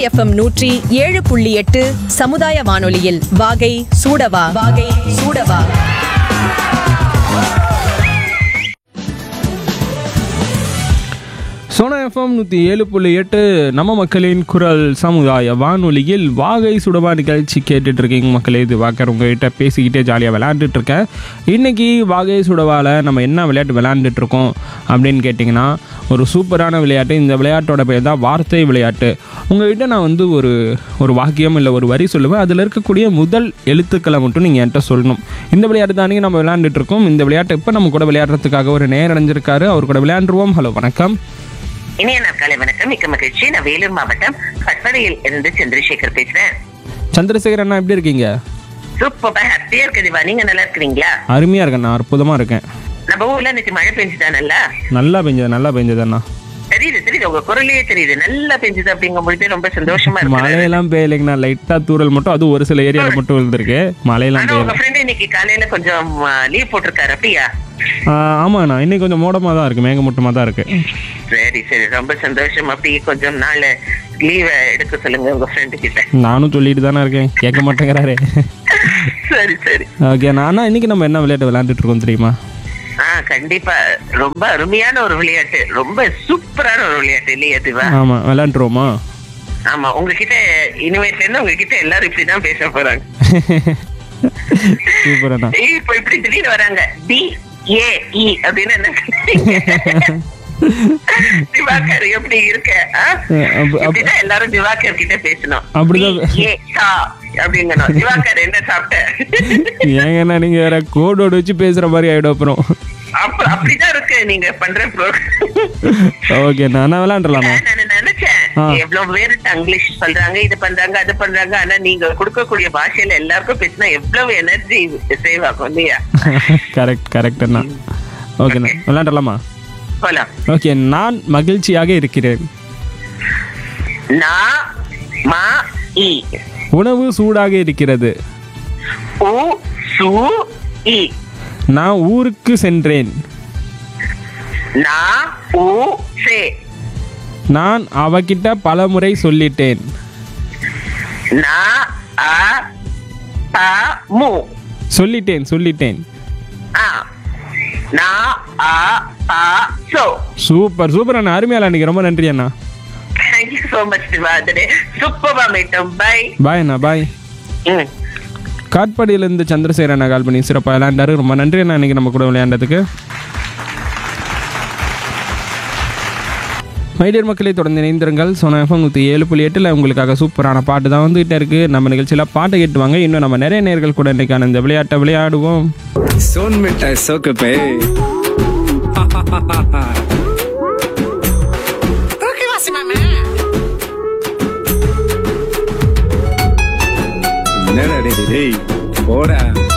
FM நூற்றி ஏழு புள்ளி எட்டு சமுதாய வானொலியில் வாகை சூடவா வாகை சூடவா சோனா எஃப்எம் நூற்றி ஏழு புள்ளி எட்டு நம்ம மக்களின் குரல் சமுதாய வானொலியில் வாகை சுடவா நிகழ்ச்சி கேட்டுட்டு இருக்கீங்க மக்களே இது வாக்கர் உங்ககிட்ட பேசிக்கிட்டே ஜாலியாக விளையாண்டுட்டு இருக்கேன் இன்னைக்கு வாகை சுடவாவில் நம்ம என்ன விளையாட்டு விளையாண்டுட்டு இருக்கோம் அப்படின்னு கேட்டிங்கன்னா ஒரு சூப்பரான விளையாட்டு இந்த விளையாட்டோட பேர் தான் வார்த்தை விளையாட்டு உங்ககிட்ட நான் வந்து ஒரு ஒரு வாக்கியம் இல்லை ஒரு வரி சொல்லுவேன் அதில் இருக்கக்கூடிய முதல் எழுத்துக்களை மட்டும் நீங்கள் என்கிட்ட சொல்லணும் இந்த விளையாட்டு தானே நம்ம விளையாண்டுட்டு இருக்கோம் இந்த விளையாட்டு இப்போ நம்ம கூட விளையாடுறதுக்காக ஒரு நேரம் அடைஞ்சிருக்காரு அவர் கூட விளையாண்டுருவோம் ஹலோ வணக்கம் இனிய நாட்காலை வணக்கம் மிக்க மகிழ்ச்சி நான் வேலூர் மாவட்டம் பட்மரையில் இருந்து சந்திரசேகர் பேசுறேன் சந்திரசேகர் அண்ணா எப்படி இருக்கீங்க சூப்பரா ஹாப்பியா இருக்குதுவா நீங்க நல்லா இருக்கிறீங்களா அருமையாக இருக்கேன் நான் அற்புதமாக இருக்கேன் நம்ம ஊர்ல இன்னைக்கு மழை பெஞ்சுதானல்ல நல்லா பெஞ்சது நல்லா பெஞ்சது அண்ணா தெரியுது தெரியுது உங்க குரலே தெரியுது நல்லா பெஞ்சுது அப்படிங்கும் பொழுது ரொம்ப சந்தோஷமா இருக்கு மழையெல்லாம் பெய்யலைங்கண்ணா லைட்டாக தூரல் மட்டும் அது ஒரு சில ஏரியாவில் மட்டும் விழுந்திருக்கு மழையெல்லாம் ஆனா உங்க பெய்யல ஃப்ரெண்ட் இன்னைக்கு காலையில கொஞ்சம் லீவ் போட்டிருக்காரு அப்படியா ஆ, ஆமாண்ணா இன்னைக்கு கொஞ்சம் மோடமாக தான் இருக்குது மேகமூட்டமாக தான் இருக்குது சரி சரி ரொம்ப சந்தோஷம் அப்படியே கொஞ்சம் நாள் லீவ் எடுக்க சொல்லுங்க உங்க ஃப்ரெண்டு கிட்ட நானும் சொல்லிட்டு தானே இருக்கேன் கேட்க மாட்டேங்கிறாரு சரி சரி ஓகே அண்ணா இன்னைக்கு நம்ம என்ன விளையாட்டு விளையாண்டுட்டு இருக்கோம் தெரியுமா ஆ கண்டிப்பா ரொம்ப அருமையான ஒரு விளையாட்டு ரொம்ப சூப்பரான ஒரு விளையாட்டு இல்லையா திவா ஆமாம் விளையாண்டுருவோமா ஆமா உங்ககிட்ட இனிமேட்ல இருந்து உங்ககிட்ட எல்லாரும் இப்படிதான் பேச போறாங்க சூப்பர் அண்ணா ஏய், இப்ப இப்படி திடீர்னு வராங்க டி ஏ இ அப்படின்னு என்ன திவாகர் எப்படி இருக்க ஆ? அஹ் அப்ப- அப்ப- இப்படிதான் எல்லாரும் திவாகர் கிட்ட பேசணும் அப்படிதான். டி, ஏ, சா அப்படிங்கணும் திவாகர் என்ன சாப்பிட்ட ஏங்கண்ணா நீங்கள் வேற கோடோடு வச்சு பேசுகிற மாதிரி ஆகிடும் அப்புறம் அப்ப அப்படிதான் இருக்கு நீங்க பண்ற program. ஓகேண்ணா நான் விளையாண்டுலாண்ணா நான் நினைச்சேன் ஆ. எவ்வளவு பேர் இங்கிலீஷ் சொல்றாங்க இது பண்றாங்க அது பண்றாங்க ஆனா நீங்க கொடுக்கக்கூடிய பாஷையில எல்லாருக்கும் பேசினா எவ்வளவு எனர்ஜி சேவ் ஆகும் இல்லையா கரெக்ட் கரெக்ட் அண்ணா ஓகேண்ணா விளையாண்டுலாமா போலாம் ஓகே நான் மகிழ்ச்சியாக இருக்கிறேன் நா மா இ உணவு சூடாக இருக்கிறது உ சு இ நான் ஊருக்கு சென்றேன் நா உ சே நான் அவகிட்ட பலமுறை சொல்லிட்டேன் நா அ ப மு சொல்லிட்டேன் சொல்லிட்டேன் ஆ நா அ ப சோ சூப்பர் சூப்பர் அண்ணா அருமையால அன்னைக்கு ரொம்ப நன்றி அண்ணா தேங்க்யூ சோ மச் திவாதரே சூப்பரா மீட்டும் பை பாய் அண்ணா பாய் ம் காட்பாடியிலேருந்து சந்திரசேகர் அண்ணா கால் பண்ணி சிறப்பாக விளையாண்டாரு ரொம்ப நன்றி அண்ணா இன்னைக்கு நம்ம கூட விளையாண்டதுக்கு மைடியர் மக்களை தொடர்ந்து இணைந்திருங்கள் சோனா எஃப்எம் நூற்றி ஏழு புள்ளி எட்டில் உங்களுக்காக சூப்பரான பாட்டு தான் வந்துகிட்டே இருக்குது நம்ம நிகழ்ச்சியில் பாட்டை கேட்டுவாங்க இன்னும் நம்ம நிறைய நேர்கள் கூட இன்றைக்கான இந்த விளையாட்டை விளையாடுவோம் सोन मिठाई सोक पे என்னடா டேய், டேய் போடா